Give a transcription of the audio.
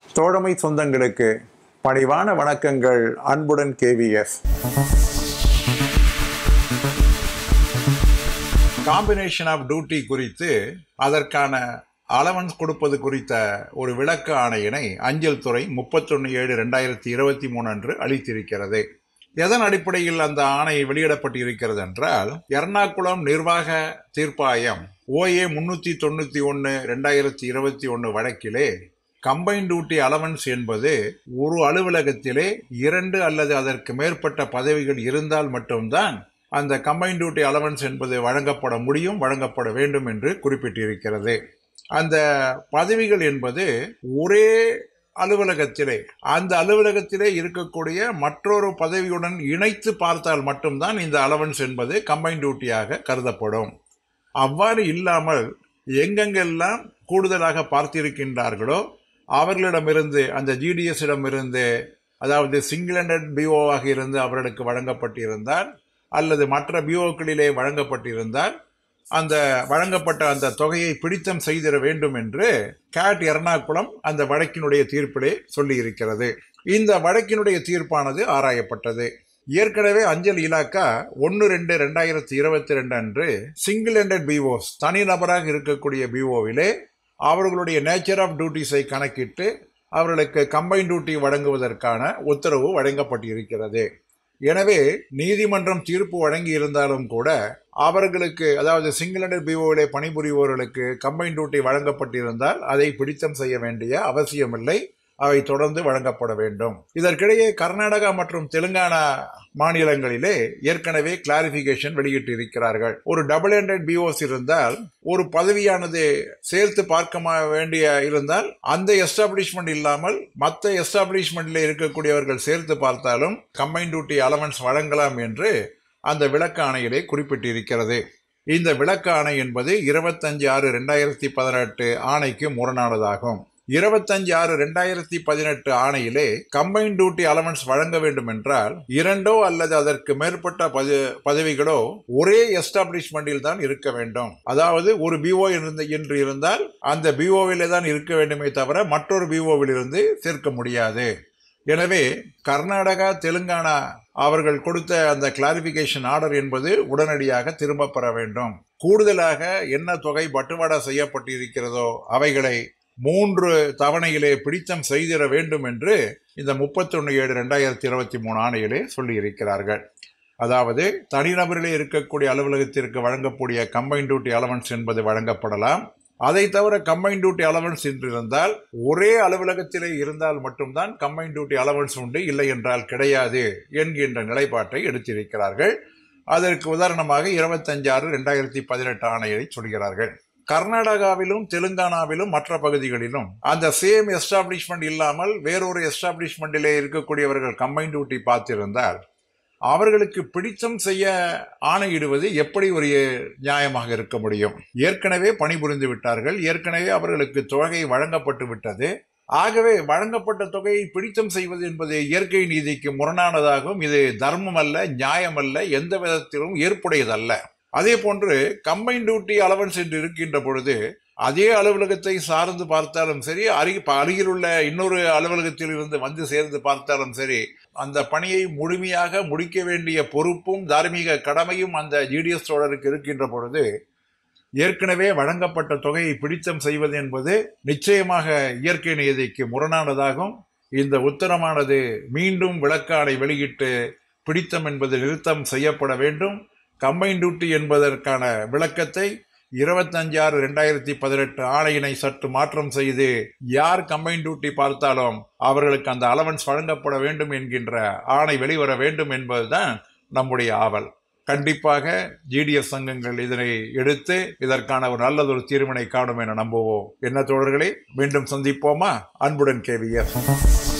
தோழமை சொந்தங்களுக்கு பணிவான வணக்கங்கள் அன்புடன் கேவிஎஸ் காம்பினேஷன் ஆஃப் டியூட்டி குறித்து அதற்கான அலவன்ஸ் கொடுப்பது குறித்த ஒரு விளக்க ஆணையினை அஞ்சல் துறை முப்பத்தொன்று ஏழு ரெண்டாயிரத்தி இருபத்தி மூணு அன்று அளித்திருக்கிறது எதன் அடிப்படையில் அந்த ஆணை வெளியிடப்பட்டிருக்கிறது என்றால் எர்ணாகுளம் நிர்வாக தீர்ப்பாயம் ஓஏ முன்னூற்றி தொண்ணூற்றி ஒன்று ரெண்டாயிரத்தி இருபத்தி ஒன்று வழக்கிலே கம்பைன் டியூட்டி அலவன்ஸ் என்பது ஒரு அலுவலகத்திலே இரண்டு அல்லது அதற்கு மேற்பட்ட பதவிகள் இருந்தால் மட்டும்தான் அந்த கம்பைன் டியூட்டி அலவன்ஸ் என்பது வழங்கப்பட முடியும் வழங்கப்பட வேண்டும் என்று குறிப்பிட்டிருக்கிறது அந்த பதவிகள் என்பது ஒரே அலுவலகத்திலே அந்த அலுவலகத்திலே இருக்கக்கூடிய மற்றொரு பதவியுடன் இணைத்து பார்த்தால் மட்டும்தான் இந்த அலவன்ஸ் என்பது கம்பைன் டியூட்டியாக கருதப்படும் அவ்வாறு இல்லாமல் எங்கெங்கெல்லாம் கூடுதலாக பார்த்திருக்கின்றார்களோ அவர்களிடமிருந்து அந்த ஜிடிஎஸிடமிருந்து அதாவது சிங்கிள் ஹேண்டட் பிஓவாக இருந்து அவர்களுக்கு வழங்கப்பட்டிருந்தால் அல்லது மற்ற பிஓக்களிலே வழங்கப்பட்டிருந்தால் அந்த வழங்கப்பட்ட அந்த தொகையை பிடித்தம் செய்திட வேண்டும் என்று கேட் எர்ணாகுளம் அந்த வழக்கினுடைய தீர்ப்பிலே சொல்லியிருக்கிறது இந்த வழக்கினுடைய தீர்ப்பானது ஆராயப்பட்டது ஏற்கனவே அஞ்சல் இலாக்கா ஒன்று ரெண்டு ரெண்டாயிரத்தி இருபத்தி ரெண்டு அன்று சிங்கிள் ஹேண்டட் பிஓஸ் தனிநபராக இருக்கக்கூடிய பிஓவிலே அவர்களுடைய நேச்சர் ஆஃப் டியூட்டிஸை கணக்கிட்டு அவர்களுக்கு கம்பைன் டியூட்டி வழங்குவதற்கான உத்தரவு வழங்கப்பட்டிருக்கிறது எனவே நீதிமன்றம் தீர்ப்பு வழங்கி இருந்தாலும் கூட அவர்களுக்கு அதாவது சிங்கிள் ஹேண்டட் பிஓவிலே பணிபுரிவோர்களுக்கு கம்பைன் டியூட்டி வழங்கப்பட்டிருந்தால் அதை பிடித்தம் செய்ய வேண்டிய அவசியமில்லை அவை தொடர்ந்து வழங்கப்பட வேண்டும் இதற்கிடையே கர்நாடகா மற்றும் தெலுங்கானா மாநிலங்களிலே ஏற்கனவே கிளாரிபிகேஷன் வெளியிட்டிருக்கிறார்கள் ஒரு டபுள் ஹேண்டட் பிஓஸ் இருந்தால் ஒரு பதவியானது சேர்த்து பார்க்க வேண்டிய இருந்தால் அந்த எஸ்டாப்ளிஷ்மெண்ட் இல்லாமல் மற்ற எஸ்டாப்ளிஷ்மெண்ட்ல இருக்கக்கூடியவர்கள் சேர்த்து பார்த்தாலும் கம்பைன் டியூட்டி அலவன்ஸ் வழங்கலாம் என்று அந்த விளக்க ஆணையிலே குறிப்பிட்டிருக்கிறது இந்த விளக்க ஆணை என்பது இருபத்தஞ்சு ஆறு ரெண்டாயிரத்தி பதினெட்டு ஆணைக்கு முரணானதாகும் இருபத்தஞ்சு ஆறு ரெண்டாயிரத்தி பதினெட்டு ஆணையிலே கம்பைன் டியூட்டி அலவன்ஸ் வழங்க வேண்டும் என்றால் இரண்டோ அல்லது அதற்கு மேற்பட்ட பதவிகளோ ஒரே எஸ்டாப்ளிஷ்மெண்டில் தான் இருக்க வேண்டும் அதாவது ஒரு பிஓ இருந்த என்று இருந்தால் அந்த பிஓவிலே தான் இருக்க வேண்டுமே தவிர மற்றொரு பிஓவில் இருந்து சேர்க்க முடியாது எனவே கர்நாடகா தெலுங்கானா அவர்கள் கொடுத்த அந்த கிளாரிபிகேஷன் ஆர்டர் என்பது உடனடியாக திரும்ப பெற வேண்டும் கூடுதலாக என்ன தொகை பட்டுவாடா செய்யப்பட்டிருக்கிறதோ அவைகளை மூன்று தவணையிலே பிடித்தம் செய்திட வேண்டும் என்று இந்த முப்பத்தொன்று ஏழு ரெண்டாயிரத்தி இருபத்தி மூணு ஆணையிலே சொல்லியிருக்கிறார்கள் அதாவது தனிநபரிலே இருக்கக்கூடிய அலுவலகத்திற்கு வழங்கக்கூடிய கம்பைன் டியூட்டி அலவன்ஸ் என்பது வழங்கப்படலாம் அதை தவிர கம்பைன் டியூட்டி அலவன்ஸ் என்று இருந்தால் ஒரே அலுவலகத்திலே இருந்தால் மட்டும்தான் கம்பைன் டியூட்டி அலவன்ஸ் உண்டு இல்லை என்றால் கிடையாது என்கின்ற நிலைப்பாட்டை எடுத்திருக்கிறார்கள் அதற்கு உதாரணமாக இருபத்தஞ்சாறு ரெண்டாயிரத்தி பதினெட்டு ஆணையை சொல்கிறார்கள் கர்நாடகாவிலும் தெலுங்கானாவிலும் மற்ற பகுதிகளிலும் அந்த சேம் எஸ்டாப்ளிஷ்மெண்ட் இல்லாமல் வேறொரு எஸ்டாப்ளிஷ்மெண்டிலே இருக்கக்கூடியவர்கள் கம்பைன் டியூட்டி பார்த்திருந்தால் அவர்களுக்கு பிடித்தம் செய்ய ஆணையிடுவது எப்படி ஒரு நியாயமாக இருக்க முடியும் ஏற்கனவே பணிபுரிந்து விட்டார்கள் ஏற்கனவே அவர்களுக்கு தொகை வழங்கப்பட்டு விட்டது ஆகவே வழங்கப்பட்ட தொகையை பிடித்தம் செய்வது என்பது இயற்கை நீதிக்கு முரணானதாகவும் இது தர்மம் அல்ல நியாயம் அல்ல எந்த விதத்திலும் ஏற்புடையதல்ல அதே போன்று கம்பைன் டியூட்டி அலவன்ஸ் என்று இருக்கின்ற பொழுது அதே அலுவலகத்தை சார்ந்து பார்த்தாலும் சரி அருகி அருகில் உள்ள இன்னொரு அலுவலகத்தில் இருந்து வந்து சேர்ந்து பார்த்தாலும் சரி அந்த பணியை முழுமையாக முடிக்க வேண்டிய பொறுப்பும் தார்மீக கடமையும் அந்த ஜிடிஎஸ் தோழருக்கு இருக்கின்ற பொழுது ஏற்கனவே வழங்கப்பட்ட தொகையை பிடித்தம் செய்வது என்பது நிச்சயமாக இயற்கை நீதிக்கு முரணானதாகும் இந்த உத்தரமானது மீண்டும் விளக்காடை வெளியிட்டு பிடித்தம் என்பது நிறுத்தம் செய்யப்பட வேண்டும் கம்பைன் டியூட்டி என்பதற்கான விளக்கத்தை இருபத்தஞ்சாறு ரெண்டாயிரத்தி பதினெட்டு ஆணையினை சற்று மாற்றம் செய்து யார் கம்பைன் டியூட்டி பார்த்தாலும் அவர்களுக்கு அந்த அலவன்ஸ் வழங்கப்பட வேண்டும் என்கின்ற ஆணை வெளிவர வேண்டும் என்பதுதான் நம்முடைய ஆவல் கண்டிப்பாக ஜிடிஎஸ் சங்கங்கள் இதனை எடுத்து இதற்கான ஒரு நல்லதொரு தீர்வினை காணும் என நம்புவோம் என்ன தோழர்களே மீண்டும் சந்திப்போமா அன்புடன் கேவியர்